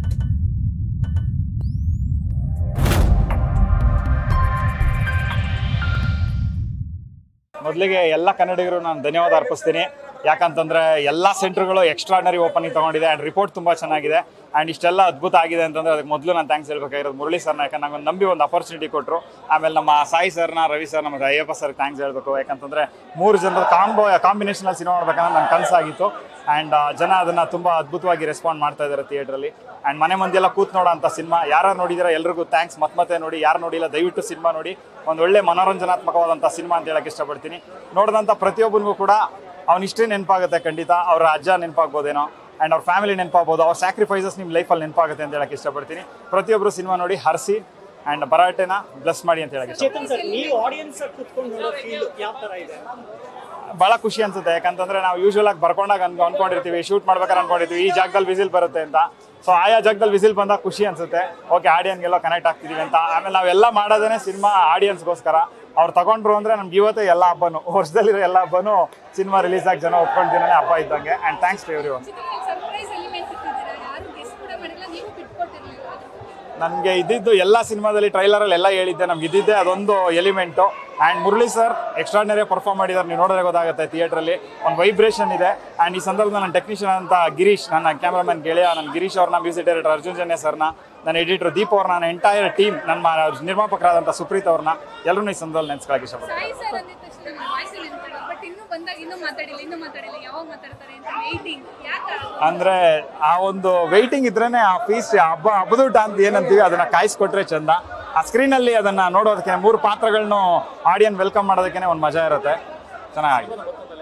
ಮೊದಲಿಗೆ ಎಲ್ಲ ಕನ್ನಡಿಗರು ನಾನು ಧನ್ಯವಾದ ಅರ್ಪಿಸ್ತೀನಿ ಯಾಕಂತಂದ್ರೆ ಎಲ್ಲ ಸೆಂಟರ್ಗಳು ಎಕ್ಸ್ಟ್ರಾರ್ನರಿ ಓಪನಿಂಗ್ ತಗೊಂಡಿದೆ ಆ್ಯಂಡ್ ರಿಪೋರ್ಟ್ ತುಂಬ ಚೆನ್ನಾಗಿದೆ ಆ್ಯಂಡ್ ಇಷ್ಟೆಲ್ಲ ಅದ್ಭುತ ಆಗಿದೆ ಅಂತಂದ್ರೆ ಅದಕ್ಕೆ ಮೊದಲು ನಾನು ಥ್ಯಾಂಕ್ಸ್ ಹೇಳ್ಬೇಕಾಗಿರೋದು ಮುರಳಿ ಸರ್ನ ಯಾಕಂದ್ರೆ ನಂಗೆ ಒಂದು ನಂಬಿ ಒಂದು ಅಪರ್ಚುನಿಟಿ ಕೊಟ್ಟರು ಆಮೇಲೆ ನಮ್ಮ ಸಾಯಿ ಸರ್ನ ರವಿ ಸರ್ ನಮ್ಮ ಅಯ್ಯಪ್ಪ ಸರ್ ಥ್ಯಾಂಕ್ಸ್ ಹೇಳ್ಬೇಕು ಯಾಕಂತಂದ್ರೆ ಮೂರು ಜನರ ಕಾಂಬೋ ಕಾಂಬಿನೇಷನಲ್ಲಿ ಸಿನಿಮಾ ನೋಡ್ಬೇಕಂದ್ರೆ ನನ್ನ ಕನಸಾಗಿತ್ತು ಆ್ಯಂಡ್ ಜನ ಅದನ್ನು ತುಂಬ ಅದ್ಭುತವಾಗಿ ರೆಸ್ಪಾಂಡ್ ಮಾಡ್ತಾ ಇದ್ದಾರೆ ಥಿಯೇಟ್ರಲ್ಲಿ ಆ್ಯಂಡ್ ಮನೆ ಮಂದಿ ಎಲ್ಲ ಕೂತ್ ನೋಡೋ ಅಂಥ ಸಿನಿಮಾ ಯಾರು ನೋಡಿದ್ರೆ ಎಲ್ರಿಗೂ ಥ್ಯಾಂಕ್ಸ್ ಮತ್ತೆ ಮತ್ತೆ ನೋಡಿ ಯಾರು ನೋಡಿಲ್ಲ ದಯವಿಟ್ಟು ಸಿನಿಮಾ ನೋಡಿ ಒಂದು ಒಳ್ಳೆ ಮನೋರಂಜನಾತ್ಮಕವಾದಂಥ ಸಿನಿಮಾ ಅಂತ ಹೇಳಕ್ಕೆ ಇಷ್ಟಪಡ್ತೀನಿ ನೋಡಿದಂಥ ಪ್ರತಿಯೊಬ್ಬನಿಗೂ ಕೂಡ ಅವ್ನ ಇಷ್ಟೇ ನೆನಪಾಗುತ್ತೆ ಖಂಡಿತ ಅವ್ರ ಅಜ್ಜ ನೆನಪಾಗ್ಬೋದೇನೋ ಆ್ಯಂಡ್ ಅವ್ರ ಫ್ಯಾಮಿಲಿ ನೆನಪಾಗ್ಬೋದು ಅವ್ರ ಸ್ಯಾಕ್ರಿಫೈಸಸ್ ನಿಮ್ಮ ಲೈಫಲ್ಲಿ ನೆನಪಾಗುತ್ತೆ ಅಂತ ಹೇಳಕ್ಕೆ ಇಷ್ಟಪಡ್ತೀನಿ ಪ್ರತಿಯೊಬ್ಬರು ಸಿನಿಮಾ ನೋಡಿ ಹರಿಸಿ ಆ್ಯಂಡ್ ಭರಾಟೆನ ಬ್ಲೆಸ್ ಮಾಡಿ ಅಂತ ಹೇಳಕ್ಕೆ ಇಷ್ಟ ಚೇತನ್ ಸರ್ ನೀವು ಆಡಿಯನ್ಸ್ ಕುತ್ಕೊಂಡು ನೋಡೋ ಫೀಲ್ ಯಾವ ತರ ಇದೆ ಭಾಳ ಖುಷಿ ಅನ್ಸುತ್ತೆ ಯಾಕಂತಂದ್ರೆ ನಾವು ಯೂಶುವಲ್ ಆಗಿ ಬರ್ಕೊಂಡಾಗ ಅನ್ಕೊ ಅನ್ಕೊಂಡಿರ್ತೀವಿ ಶೂಟ್ ಮಾಡ್ಬೇಕಾದ್ರೆ ಅನ್ಕೊಂಡಿರ್ತೀವಿ ಈ ಜಾಗದಲ್ಲಿ ವಿಸಿಲ್ ಬರುತ್ತೆ ಅಂತ ಸೊ ಆಯಾ ಜಾಗದಲ್ಲಿ ವಿಸಿಲ್ ಬಂದಾಗ ಖುಷಿ ಅನ್ಸುತ್ತೆ ಓಕೆ ಆಡಿಯನ್ಗೆಲ್ಲ ಕನೆಕ್ಟ್ ಆಗ್ತಿದೀವಿ ಅಂತ ಆಮೇಲೆ ನಾವೆಲ್ಲ ಮಾಡೋದೇ ಸಿನಿಮಾ ಆಡಿಯನ್ಸ್ಗೋಸ್ಕರ ಅವ್ರು ತಗೊಂಡ್ರು ಅಂದ್ರೆ ನಮ್ಗೆ ಇವತ್ತೇ ಎಲ್ಲ ಹಬ್ಬನು ವರ್ಷದಲ್ಲಿರೋ ಎಲ್ಲ ಹಬ್ಬನು ಸಿನಿಮಾ ರಿಲೀಸ್ ಆಗಿ ಜನ ಒಪ್ಕೊಂಡು ದಿನನೇ ಹಬ್ಬ ಇದ್ದಂಗೆ and thanks to everyone surprise element ಇಟ್ಟಿದ್ದೀರಾ ಯಾರು ಗೆಸ್ ಕೂಡ ಮಾಡಿಲ್ಲ ನೀವು ಬಿಟ್ಕೊಟ್ಟಿರ್ಲಿಲ್ಲ ನನಗೆ ಇದ್ದಿದ್ದು ಎಲ್ಲ ಸಿನಿಮಾದಲ್ಲಿ ಟ್ರೈಲರಲ್ಲಿ ಎಲ್ಲ ಹೇಳಿದ್ದೆ ನಮ್ಗೆ ಇದ್ದಿದ್ದೆ ಅದೊಂದು element and Murali sir extraordinary perform ಮಾಡಿದ್ದಾರೆ ನೀವು ನೋಡಿದ್ರೆ ಗೊತ್ತಾಗುತ್ತೆ ಥಿಯೇಟ್ರಲ್ಲಿ ಒಂದು ವೈಬ್ರೇಷನ್ ಇದೆ ಆ್ಯಂಡ್ ಈ ಸಂದರ್ಭದಲ್ಲಿ ನನ್ನ ಟೆಕ್ನಿಷಿಯನ್ ಅಂತ ಗಿರೀಶ್ ನನ್ನ ಕ್ಯಾಮ್ರಾಮನ್ ಗೆಳೆಯ ನನ್ನ ಗಿರೀಶ್ ಅವ್ರನ್ನ ಮ್ಯೂಸಿಕ್ ಡೈರೆಕ್ಟರ್ ಅರ್ಜುನ್ ಜನ್ಯ ಸರ್ನ ನನ್ನ ಎಡಿಟರ್ ದೀಪ್ ಅವ್ರನ್ನ ನನ್ನ ಎಂಟೈರ್ ಟೀಮ್ ನನ್ನ ನಿರ್ಮಾಪಕರಾದಂಥ ಸುಪ್ರೀತ್ ಅವ್ರನ್ನ ಎಲ್ಲರೂ ಈ ಸಂದರ್ಭದಲ್ಲಿ ನೆನೆಸ್ಕೊಳಕ್ಕೆ ಇಷ್ಟಪಡ್ತೀನಿ ಸಾಯಿ ಸರ್ ಅಂದಿದ ತಕ್ಷಣ ನಮ್ಮ ವಾಯ್ಸ್ ನೆನಪಿಡೋದು ಬಟ್ ಇನ್ನೂ ಬಂದಾಗ ಇನ್ನೂ ಮಾತಾಡಿಲ್ಲ ಇನ್ನೂ ಮಾತಾಡಿಲ್ಲ ಯಾವಾಗ ಮಾತಾಡ್ತಾರೆ ಅಂತ ವೇಟಿಂಗ್ ಯಾಕೆ ಅಂದ್ರೆ ಆ ಒಂದು ವೈಟಿಂಗ್ ಇದ್ರೇನೆ ಆ ಫೀಸ್ ಹಬ್ಬ ಹಬ್ಬದೂಟ ಅಂತ ಏನಂತೀವಿ ಅದನ್ನ ಕಾಯಿಸ್ಕೊಟ್ರೆ ಚಂದ ಆ ಸ್ಕ್ರೀನಲ್ಲಿ ಅದನ್ನ ನೋಡೋದಕ್ಕೆ ಮೂರು ಪಾತ್ರಗಳನ್ನು ಆಡಿಯನ್ ವೆಲ್ಕಮ್ ಮಾಡೋದಕ್ಕೆ ಒಂದು ಮಜಾ ಇರುತ್ತೆ ಚೆನ್ನಾಗಿದೆ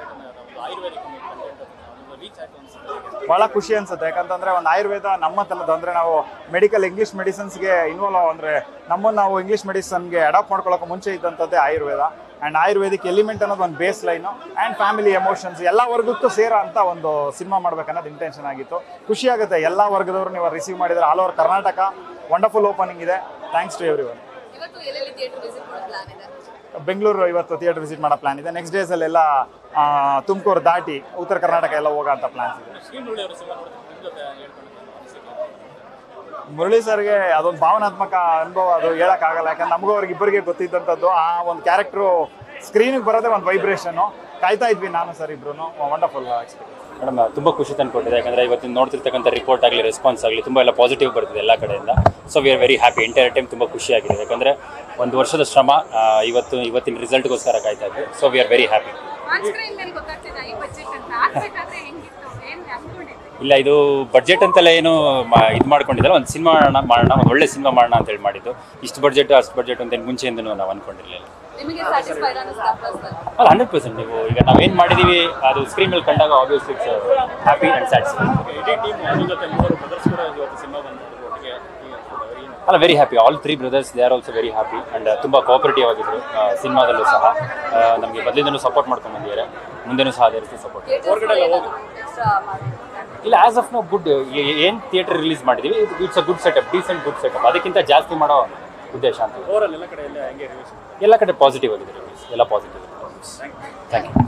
ಭಾಳ ಖುಷಿ ಅನ್ಸುತ್ತೆ ಯಾಕಂತಂದ್ರೆ ಒಂದು ಆಯುರ್ವೇದ ನಮ್ಮ ತನದ ಅಂದ್ರೆ ನಾವು ಮೆಡಿಕಲ್ ಇಂಗ್ಲಿಷ್ ಮೆಡಿಸಿನ್ಸ್ಗೆ ಇನ್ವಾಲ್ವ್ ಅಂದ್ರೆ ನಮ್ಮನ್ನು ನಾವು ಇಂಗ್ಲಿಷ್ ಮೆಡಿಸನ್ಗೆ ಅಡಾಪ್ಟ್ ಮಾಡ್ಕೊಳ್ಳೋಕೆ ಮುಂಚೆ ಇದ್ದಂಥದ್ದೇ ಆಯುರ್ವೇದ ಆ್ಯಂಡ್ ಆಯುರ್ವೇದಿಕ್ ಎಲಿಮೆಂಟ್ ಅನ್ನೋದು ಒಂದು baseline and family emotions ಎಲ್ಲ ವರ್ಗಕ್ಕೂ ಸೇರೋ ಅಂತ ಒಂದು ಸಿನಿಮಾ ಮಾಡ್ಬೇಕನ್ನೋದು ಇಂಟೆನ್ಷನ್ ಆಗಿತ್ತು ಖುಷಿ ಆಗುತ್ತೆ ಎಲ್ಲ ವರ್ಗದವರು ನೀವು ರಿಸೀವ್ ಮಾಡಿದ್ರೆ all over Karnataka wonderful opening ಇದೆ ಥ್ಯಾಂಕ್ಸ್ ಟು ಎವ್ರಿ ಒನ್ ಇವತ್ತು ಎಲ್ಲೆಲ್ಲಿ ಥಿಯೇಟರ್ ವಿಸಿಟ್ ಮಾಡೋ ಪ್ಲಾನ್ ಇದೆ ಬೆಂಗಳೂರು ಇವತ್ತು ಥಿಯೇಟರ್ ವಿಸಿಟ್ ಮಾಡೋ ಪ್ಲಾನ್ ಇದೆ ನೆಕ್ಸ್ಟ್ ಡೇಸಲ್ಲೆಲ್ಲ ತುಮಕೂರು ದಾಟಿ ಉತ್ತರ ಕರ್ನಾಟಕ ಎಲ್ಲ ಹೋಗೋ ಅಂತ ಪ್ಲಾನ್ಸ್ ಇದೆ ಮುರಳಿ ಸರ್ಗೆ ಅದೊಂದು ಭಾವನಾತ್ಮಕ ಅನುಭವ ಅದು ಹೇಳಕ್ಕಾಗಲ್ಲ ಯಾಕಂದ್ರೆ ನಮಗೂ ಅವ್ರಿಗೆ ಇಬ್ಬರಿಗೆ ಗೊತ್ತಿದ್ದಂಥದ್ದು ಆ ಒಂದು ಕ್ಯಾರೆಕ್ಟ್ರು ಸ್ಕ್ರೀನಿಗೆ ಬರೋದೇ ಒಂದು ವೈಬ್ರೇಷನು ಕಾಯ್ತಾ ಇದ್ವಿ ನಾನು ಸರ್ ಇಬ್ರು ವಂಡರ್ಫುಲ್ ಎಕ್ಸ್ಪೀರಿಯನ್ಸ್ ಮೇಡಮ್ ತುಂಬ ಖುಷಿ ತಂದ್ಕೊಟ್ಟಿದೆ ಯಾಕಂದರೆ ಇವತ್ತಿನ ನೋಡ್ತಿರ್ತಕ್ಕಂಥ ರಿಪೋರ್ಟ್ ಆಗಲಿ ರೆಸ್ಪಾನ್ಸ್ ಆಗಲಿ ತುಂಬ ಎಲ್ಲ ಪಾಸಿಟಿವ್ ಬರ್ತಿದೆ ಎಲ್ಲ ಕಡೆಯಿಂದ so we are very happy entire time ತುಂಬ ಖುಷಿಯಾಗಿದೆ ಯಾಕಂದರೆ ಒಂದು ವರ್ಷದ ಶ್ರಮ ಆ, ಇವತ್ತು ಇವತ್ತಿನ ರಿಸಲ್ಟ್ಗೋಸ್ಕರ ಕಾಯ್ತಾ ಇದ್ವಿ so we are very happy on screen ಮೇಲೆ ಗೊತ್ತಾಗ್ತಿದೆ ಈ ಬಜೆಟ್ ಅಂತ ಆಗ್ಬೇಕಾದ್ರೆ ಹೆಂಗಿತ್ತು ಏನು ಅನ್ಕೊಂಡಿದ್ರಿ ಇಲ್ಲ ಇದು ಬಡ್ಜೆಟ್ ಅಂತೆಲ್ಲ ಏನು ಇದು ಮಾಡ್ಕೊಂಡಿದ್ದಲ್ಲ ಒಂದು ಸಿನಿಮಾ ಮಾಡೋಣ ಮಾಡೋಣ ಒಂದು ಒಳ್ಳೆ ಸಿನಿಮಾ ಮಾಡೋಣ ಅಂತೇಳಿ ಮಾಡಿದ್ದು ಇಷ್ಟು ಬಡ್ಜೆಟ್ ಅಷ್ಟು ಬಡ್ಜೆಟ್ ಅಂತ ಏನು ಮುಂಚೆಯಿಂದನೂ ನಾವು ಅನ್ಕೊಂಡಿರಲಿಲ್ಲ ನಿಮಗೆ ಸ್ಯಾಟಿಸ್ಫೈಡ್ ಅನ್ನಿಸ್ತಾ ಫಸ್ಟ್ ಅಲ್ಲ ಹಂಡ್ರೆಡ್ ಪರ್ಸೆಂಟ್ ನೀವು ಈಗ ನಾವೇನು ಮಾಡಿದ್ದೀವಿ ಅದು ಸ್ಕ್ರೀನ್ ಮೇಲೆ ಕಂಡಾಗ obviously it's happy and satisfy ಅಲ್ಲ very happy all three brothers they are also very happy and ತುಂಬ ಕೋಆಪರೇಟಿವ್ ಆಗಿದ್ರು ಸಿನಿಮಾದಲ್ಲೂ ಸಹ ನಮಗೆ ಮೊದಲಿಂದನೂ ಸಪೋರ್ಟ್ ಮಾಡ್ಕೊಂಡು ಬಂದಿದ್ದಾರೆ ಮುಂದೆನೂ ಸಹ ಅದೇ ರೀತಿ ಸಪೋರ್ಟ್ ಇಲ್ಲ ಆಸ್ ಆಫ್ ನೋ ಗುಡ್ ಏನು ಥಿಯೇಟರ್ ರಿಲೀಸ್ ಮಾಡಿದ್ದೀವಿ it's a good setup decent good setup ಅದಕ್ಕಿಂತ ಜಾಸ್ತಿ ಮಾಡೋ ಉದ್ದೇಶ ಅಂತ ಎಲ್ಲ ಕಡೆ ಪಾಸಿಟಿವ್ ಆಗಿದೆ ರಿವ್ಯೂಸ್ ಎಲ್ಲ ಪಾಸಿಟಿವ್ ಥ್ಯಾಂಕ್ ಯು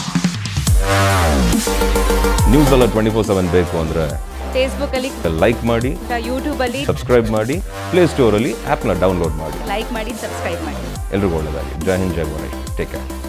ನ್ಯೂಸ್ ಎಲ್ಲ ಟ್ವೆಂಟಿ ಫೋರ್ ಸೆವೆನ್ ಬೇಕು ಅಂದರೆ ಫೇಸ್ಬುಕ್ ಅಲ್ಲಿ ಲೈಕ್ ಮಾಡಿ ಯೂಟ್ಯೂಬ್ ಅಲ್ಲಿ ಸಬ್ಸ್ಕ್ರೈಬ್ ಮಾಡಿ ಪ್ಲೇಸ್ಟೋರಲ್ಲಿ ಆ್ಯಪ್ನ ಡೌನ್ಲೋಡ್ ಮಾಡಿ ಲೈಕ್ ಮಾಡಿ ಸಬ್ಸ್ಕ್ರೈಬ್ ಮಾಡಿ ಎಲ್ರಿಗೂ ಒಳ್ಳೆಯದಾಗಿ ಜೈ ಹಿಂದ್ ಜೈ ಗಣೇಶ್ ಟೇಕ್ ಕೇರ್